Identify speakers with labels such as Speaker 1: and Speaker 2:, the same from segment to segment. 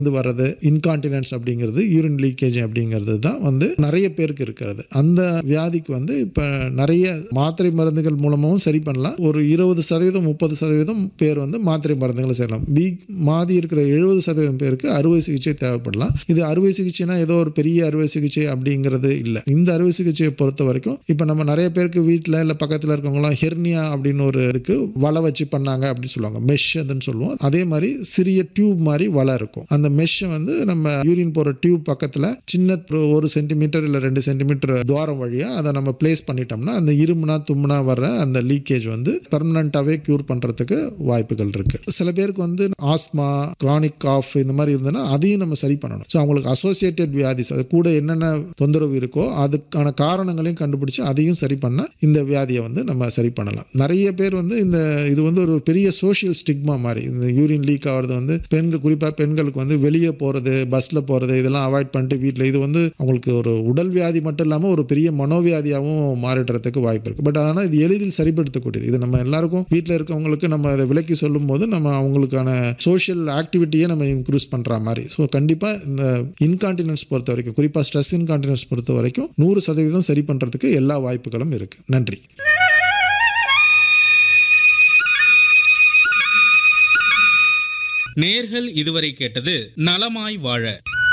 Speaker 1: வந்து வர்றது இன்கான்டினன்ஸ் அப்படிங்கிறது யூரின் லீக்கேஜ் அப்படிங்கிறது தான் வந்து நிறைய பேருக்கு இருக்கிறது அந்த வியாதிக்கு வந்து இப்போ நிறைய மாத்திரை மருந்துகள் மூலமாகவும் சரி பண்ணலாம் ஒரு இருபது சதவீதம் முப்பது சதவீதம் பேர் வந்து மாத்திரை மருந்துகளை செய்யலாம் பி மாதி இருக்கிற எழுபது சதவீதம் பேருக்கு அறுவை சிகிச்சை தேவைப்படலாம் இது அறுவை சிகிச்சைனா ஏதோ ஒரு பெரிய அறுவை சிகிச்சை அப்படிங்கிறது இல்லை இந்த அறுவை சிகிச்சையை பொறுத்த வரைக்கும் இப்போ நம்ம நிறைய பேருக்கு வீட்டில் இல்லை பக்கத்தில் இருக்கவங்களாம் ஹெர்னியா அப்படின்னு ஒரு இதுக்கு வலை வச்சு பண்ணாங்க அப்படின்னு சொல்லுவாங்க மெஷ் அதுன்னு சொல்லுவோம் அதே மாதிரி சிறிய டியூப் மாதிரி வலை இருக்கும் அந்த மெஷ்ஷை வந்து நம்ம யூரின் போகிற டியூப் பக்கத்தில் சின்ன ஒரு சென்டிமீட்டர் இல்லை ரெண்டு சென்டிமீட்டர் துவாரம் வழியாக அதை நம்ம பிளேஸ் பண்ணிட்டோம்னா அந்த இருமுனா தும்முனா வர்ற அந்த லீக்கேஜ் வந்து பெர்மனண்ட்டாகவே க்யூர் பண்ணுறதுக்கு வாய்ப்புகள் இருக்குது சில பேருக்கு வந்து ஆஸ்மா கிரானிக் காஃப் இந்த மாதிரி இருந்ததுன்னா அதையும் நம்ம சரி பண்ணணும் ஸோ அவங்களுக்கு அசோசியேட்டட் வியாதிஸ் அது கூட என்னென்ன தொந்தரவு இருக்கோ அதுக்கான காரணங்களையும் கண்டுபிடிச்சு அதையும் சரி பண்ண இந்த வியாதியை வந்து நம்ம சரி பண்ணலாம் நிறைய பேர் வந்து இந்த இது வந்து ஒரு பெரிய சோஷியல் ஸ்டிக்மா மாதிரி இந்த யூரின் லீக் ஆகிறது வந்து பெண்கள் குறிப்பாக பெண்களுக்கு வந்து வெளியே போகிறது பஸ்ஸில் போகிறது இதெல்லாம் அவாய்ட் பண்ணிட்டு வீட்டில் இது வந்து அவங்களுக்கு ஒரு உடல் வியாதி மட்டும் இல்லாமல் ஒரு பெரிய மனோவியாதியாகவும் மாறிடுறதுக்கு வாய்ப்பு இருக்குது பட் ஆனால் இது எளிதில் சரிப்படுத்தக்கூடியது இது நம்ம எல்லாருக்கும் வீட்டில் இருக்கவங்களுக்கு நம்ம அதை விலக்கி சொல்லும் போது நம்ம அவங்களுக்கான சோஷியல் ஆக்டிவிட்டியை நம்ம இன்க்ரூஸ் பண்ணுற மாதிரி ஸோ கண்டிப்பாக இந்த இன்கான்டினன்ஸ் பொறுத்த வரைக்கும் குறிப்பாக ஸ்ட்ரெஸ் இன்கான்டினன்ஸ் பொறுத்த வரைக்கும் நூறு சதவீதம் சரி பண்ணுறதுக்கு எல்லா வாய்ப்புகளும் இருக்குது நன்றி
Speaker 2: நேர்கள் இதுவரை கேட்டது நலமாய் வாழ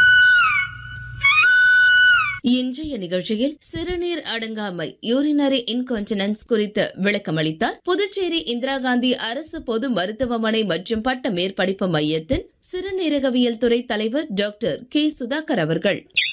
Speaker 3: இன்றைய நிகழ்ச்சியில் சிறுநீர் அடங்காமை யூரினரி இன்கான்டினன்ஸ் குறித்து விளக்கமளித்தார் புதுச்சேரி இந்திரா காந்தி அரசு பொது மருத்துவமனை மற்றும் பட்ட மேற்படிப்பு மையத்தின் சிறுநீரகவியல் துறை தலைவர் டாக்டர் கே சுதாகர் அவர்கள்